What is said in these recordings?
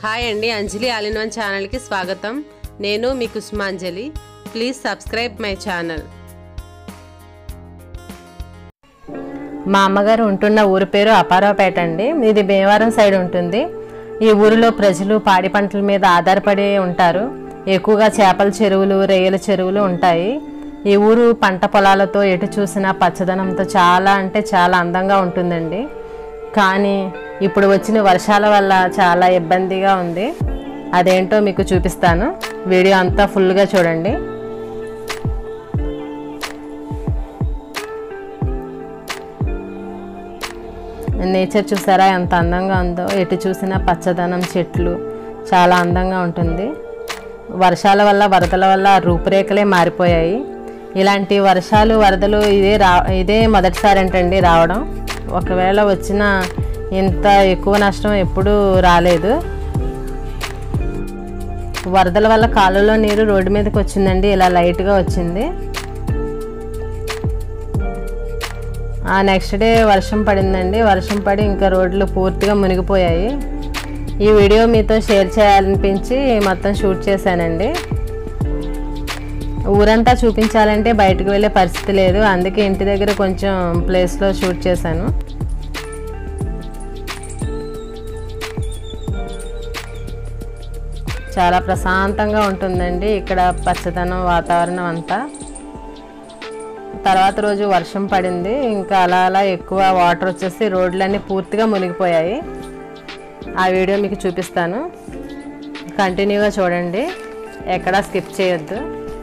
hi అండి అంజలి all in one ఛానల్కి స్వాగతం నేను మీ Kusumanjali please subscribe my channel మా అమ్మగారు ఉంటున్న ఊరి పేరు అపారావుపేట అండి ఇది భీమవరం సైడ్ ఉంటుంది ఈ ఊరిలో ప్రజలు పాడి పంటల మీద ఆధారపడి ఉంటారు ఎక్కువగా చేపల చెరువులు రొయ్యల చెరువులు ఉంటాయి ఈ ఊరు పంట పొలాలతో ఎటు చూసినా పచ్చదనంతో చాలా అంటే చాలా అందంగా ఉంటుందండి కానీ ఇప్పుడు వచ్చిన వర్షాల వల్ల చాలా ఇబ్బందిగా ఉంది అదేంటో మీకు చూపిస్తాను వీడియో అంతా ఫుల్గా చూడండి నేచర్ చూసారా ఎంత అందంగా ఉందో ఎటు చూసినా పచ్చదనం చెట్లు చాలా అందంగా ఉంటుంది వర్షాల వల్ల వరదల వల్ల రూపురేఖలే మారిపోయాయి ఇలాంటి వర్షాలు వరదలు ఇదే రా ఇదే మొదటిసారి అంటండి రావడం ఒకవేళ వచ్చిన ఇంత ఎక్కువ నష్టం ఎప్పుడూ రాలేదు వరదల వల్ల కాలువలో నీరు రోడ్డు మీదకి వచ్చిందండి ఇలా లైట్గా వచ్చింది ఆ నెక్స్ట్ డే వర్షం పడిందండి వర్షం పడి ఇంకా రోడ్లు పూర్తిగా మునిగిపోయాయి ఈ వీడియో మీతో షేర్ చేయాలనిపించి మొత్తం షూట్ చేశానండి ఊరంతా చూపించాలంటే బయటకు వెళ్ళే పరిస్థితి లేదు అందుకే ఇంటి దగ్గర కొంచెం ప్లేస్లో షూట్ చేశాను చాలా ప్రశాంతంగా ఉంటుందండి ఇక్కడ పచ్చదనం వాతావరణం అంతా తర్వాత రోజు వర్షం పడింది ఇంకా అలా అలా ఎక్కువ వాటర్ వచ్చేసి రోడ్లన్నీ పూర్తిగా మునిగిపోయాయి ఆ వీడియో మీకు చూపిస్తాను కంటిన్యూగా చూడండి ఎక్కడా స్కిప్ చేయొద్దు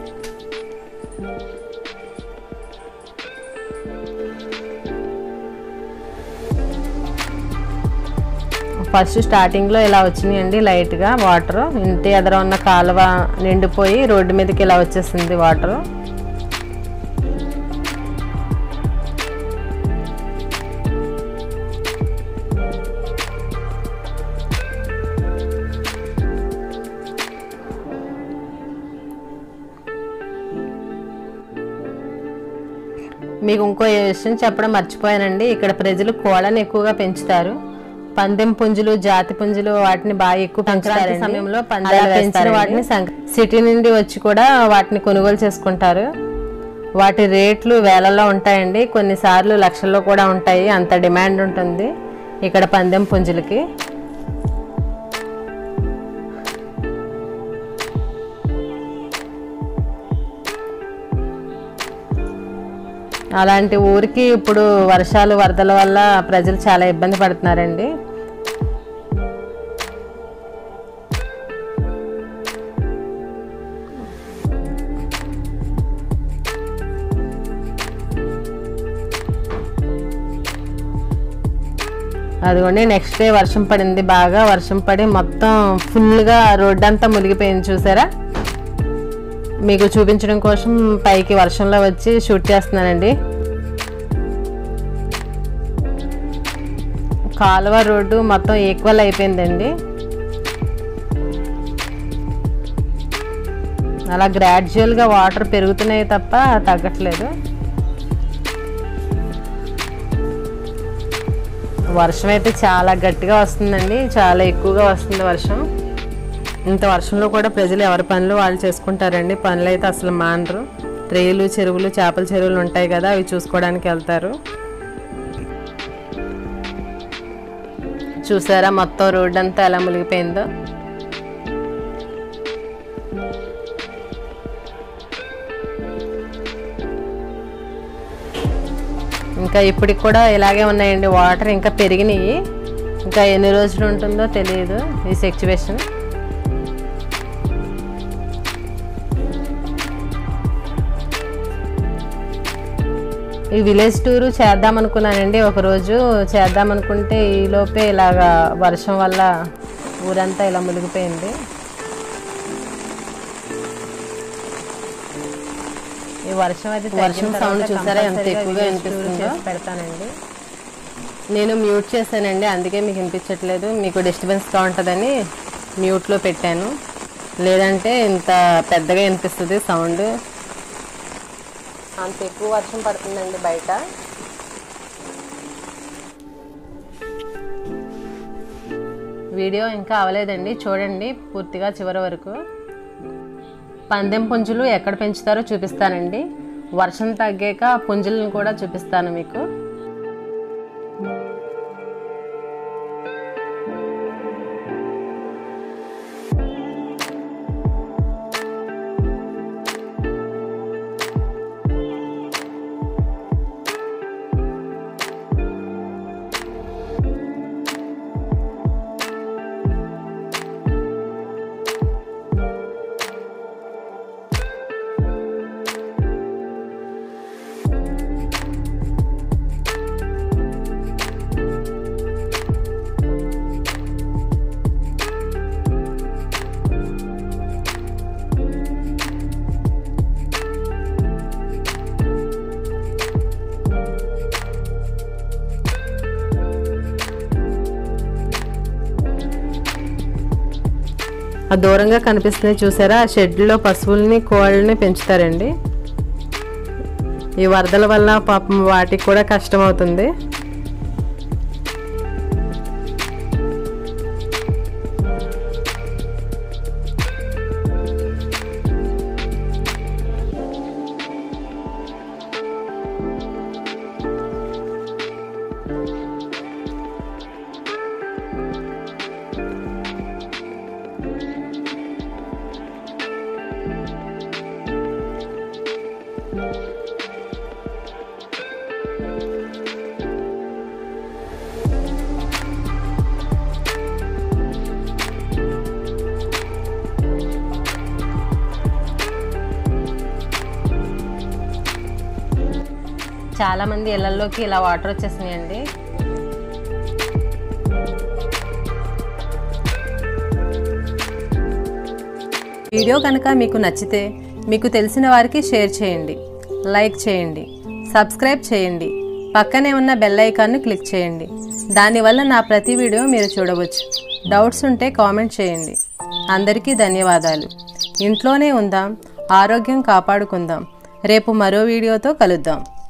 ఫస్ట్ స్టార్టింగ్లో ఇలా వచ్చినాయండి లైట్గా వాటర్ ఇంటి ఎదుర ఉన్న కాలువ నిండిపోయి రోడ్డు మీదకి ఇలా వచ్చేసింది వాటర్ మీకు ఇంకో విషయం చెప్పడం మర్చిపోయానండి ఇక్కడ ప్రజలు కోళ్ళని ఎక్కువగా పెంచుతారు పందెం పుంజులు జాతి పుంజులు వాటిని బాగా ఎక్కువ పెంచుతారు సమయంలో పందాలు పెంచిన వాటిని సంక- సిటీ నుండి వచ్చి కూడా వాటిని కొనుగోలు చేసుకుంటారు వాటి రేట్లు వేలల్లో ఉంటాయండి కొన్నిసార్లు లక్షల్లో కూడా ఉంటాయి అంత డిమాండ్ ఉంటుంది ఇక్కడ పందెం పుంజులకి అలాంటి ఊరికి ఇప్పుడు వర్షాలు వరదల వల్ల ప్రజలు చాలా ఇబ్బంది పడుతున్నారండి అదిగోండి నెక్స్ట్ డే వర్షం పడింది బాగా వర్షం పడి మొత్తం ఫుల్గా రోడ్డు అంతా మునిగిపోయింది చూసారా మీకు చూపించడం కోసం పైకి వర్షంలో వచ్చి షూట్ చేస్తున్నానండి కాలువ రోడ్డు మొత్తం ఈక్వల్ అయిపోయిందండి అలా గ్రాడ్యువల్గా వాటర్ పెరుగుతున్నాయి తప్ప తగ్గట్లేదు వర్షం అయితే చాలా గట్టిగా వస్తుందండి చాలా ఎక్కువగా వస్తుంది వర్షం ఇంత వర్షంలో కూడా ప్రజలు ఎవరి పనులు వాళ్ళు చేసుకుంటారండి పనులు అయితే అసలు మానరు రేలు చెరువులు చేపల చెరువులు ఉంటాయి కదా అవి చూసుకోవడానికి వెళ్తారు చూసారా మొత్తం రోడ్డు అంతా ఎలా మునిగిపోయిందో ఇంకా ఇప్పటికి కూడా ఇలాగే ఉన్నాయండి వాటర్ ఇంకా పెరిగినాయి ఇంకా ఎన్ని రోజులు ఉంటుందో తెలియదు ఈ సిచ్యువేషన్ ఈ విలేజ్ టూరు చేద్దాం అనుకున్నానండి ఒకరోజు చేద్దాం అనుకుంటే ఈ లోపే ఇలాగా వర్షం వల్ల ఊరంతా ఇలా మునిగిపోయింది ఈ వర్షం అయితే వర్షం సౌండ్ చూసారా ఎంత ఎక్కువగా వినిపిస్తుందో పెడతానండి నేను మ్యూట్ చేశానండి అందుకే మీకు వినిపించట్లేదు మీకు డిస్టర్బెన్స్గా ఉంటుందని మ్యూట్లో పెట్టాను లేదంటే ఇంత పెద్దగా వినిపిస్తుంది సౌండ్ అంత ఎక్కువ వర్షం పడుతుందండి బయట వీడియో ఇంకా అవలేదండి చూడండి పూర్తిగా చివరి వరకు పందెం పుంజులు ఎక్కడ పెంచుతారో చూపిస్తానండి వర్షం తగ్గాక పుంజులను కూడా చూపిస్తాను మీకు ఆ దూరంగా కనిపిస్తున్నాయి చూసారా ఆ షెడ్లో పశువుల్ని కోళ్ళని పెంచుతారండి ఈ వరదల వల్ల పాపం వాటికి కూడా కష్టం అవుతుంది చాలా మంది ఇళ్లలోకి ఇలా వాటర్ వచ్చేసినాయండి వీడియో కనుక మీకు నచ్చితే మీకు తెలిసిన వారికి షేర్ చేయండి లైక్ చేయండి సబ్స్క్రైబ్ చేయండి పక్కనే ఉన్న బెల్ ఐకాన్ను క్లిక్ చేయండి దానివల్ల నా ప్రతి వీడియో మీరు చూడవచ్చు డౌట్స్ ఉంటే కామెంట్ చేయండి అందరికీ ధన్యవాదాలు ఇంట్లోనే ఉందాం ఆరోగ్యం కాపాడుకుందాం రేపు మరో వీడియోతో కలుద్దాం